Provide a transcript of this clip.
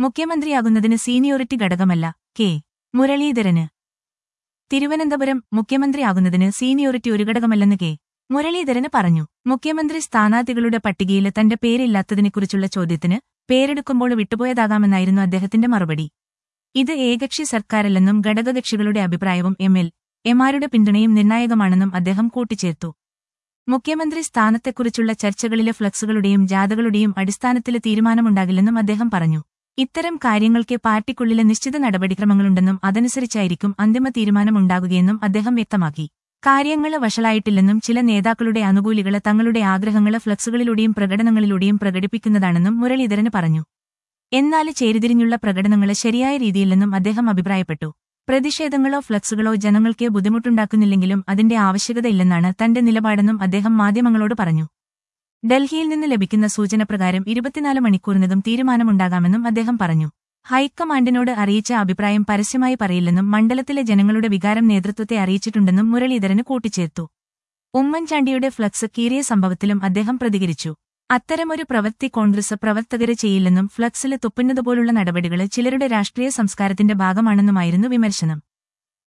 മുഖ്യമന്ത്രിയാകുന്നതിന് seniority ഘടകമല്ല K മുരളീധരന് തിരുവനന്തപുരം മുഖ്യമന്ത്രിയാകുന്നതിന് സീനിയോറിറ്റി ഒരു ഘടകമല്ലെന്ന് കെ മുരളീധരന് പറഞ്ഞു മുഖ്യമന്ത്രി സ്ഥാനാർത്ഥികളുടെ പട്ടികയിൽ തന്റെ പേരില്ലാത്തതിനെക്കുറിച്ചുള്ള ചോദ്യത്തിന് പേരെടുക്കുമ്പോൾ വിട്ടുപോയതാകാമെന്നായിരുന്നു അദ്ദേഹത്തിന്റെ മറുപടി ഇത് ഏകകക്ഷി സർക്കാരല്ലെന്നും ഘടകകക്ഷികളുടെ അഭിപ്രായവും എം എൽ എമാരുടെ പിന്തുണയും നിർണായകമാണെന്നും അദ്ദേഹം കൂട്ടിച്ചേർത്തു മുഖ്യമന്ത്രി സ്ഥാനത്തെക്കുറിച്ചുള്ള ചർച്ചകളിലെ ഫ്ലക്സുകളുടെയും ജാഥകളുടെയും അടിസ്ഥാനത്തിൽ തീരുമാനമുണ്ടാകില്ലെന്നും അദ്ദേഹം പറഞ്ഞു ഇത്തരം കാര്യങ്ങൾക്ക് പാർട്ടിക്കുള്ളിലെ നിശ്ചിത നടപടിക്രമങ്ങളുണ്ടെന്നും അതനുസരിച്ചായിരിക്കും അന്തിമ തീരുമാനമുണ്ടാകുകയെന്നും അദ്ദേഹം വ്യക്തമാക്കി കാര്യങ്ങള് വഷളായിട്ടില്ലെന്നും ചില നേതാക്കളുടെ അനുകൂലികള് തങ്ങളുടെ ആഗ്രഹങ്ങള് ഫ്ലക്സുകളിലൂടെയും പ്രകടനങ്ങളിലൂടെയും പ്രകടിപ്പിക്കുന്നതാണെന്നും മുരളീധരന് പറഞ്ഞു എന്നാല് ചേരിതിരിഞ്ഞുള്ള പ്രകടനങ്ങള് ശരിയായ രീതിയില്ലെന്നും അദ്ദേഹം അഭിപ്രായപ്പെട്ടു പ്രതിഷേധങ്ങളോ ഫ്ലക്സുകളോ ജനങ്ങൾക്ക് ബുദ്ധിമുട്ടുണ്ടാക്കുന്നില്ലെങ്കിലും അതിന്റെ ആവശ്യകതയില്ലെന്നാണ് തന്റെ നിലപാടെന്നും അദ്ദേഹം മാധ്യമങ്ങളോട് പറഞ്ഞു ഡൽഹിയിൽ നിന്ന് ലഭിക്കുന്ന സൂചന പ്രകാരം ഇരുപത്തിനാല് മണിക്കൂറിനകം തീരുമാനമുണ്ടാകാമെന്നും അദ്ദേഹം പറഞ്ഞു ഹൈക്കമാൻഡിനോട് അറിയിച്ച അഭിപ്രായം പരസ്യമായി പറയില്ലെന്നും മണ്ഡലത്തിലെ ജനങ്ങളുടെ വികാരം നേതൃത്വത്തെ അറിയിച്ചിട്ടുണ്ടെന്നും മുരളീധരന് കൂട്ടിച്ചേർത്തു ഉമ്മൻചാണ്ടിയുടെ ഫ്ലക്സ് കീറിയ സംഭവത്തിലും അദ്ദേഹം പ്രതികരിച്ചു അത്തരമൊരു പ്രവൃത്തി കോൺഗ്രസ് പ്രവർത്തകര് ചെയ്യില്ലെന്നും ഫ്ലക്സില് തുപ്പുന്നതുപോലുള്ള നടപടികള് ചിലരുടെ രാഷ്ട്രീയ സംസ്കാരത്തിന്റെ ഭാഗമാണെന്നുമായിരുന്നു വിമർശനം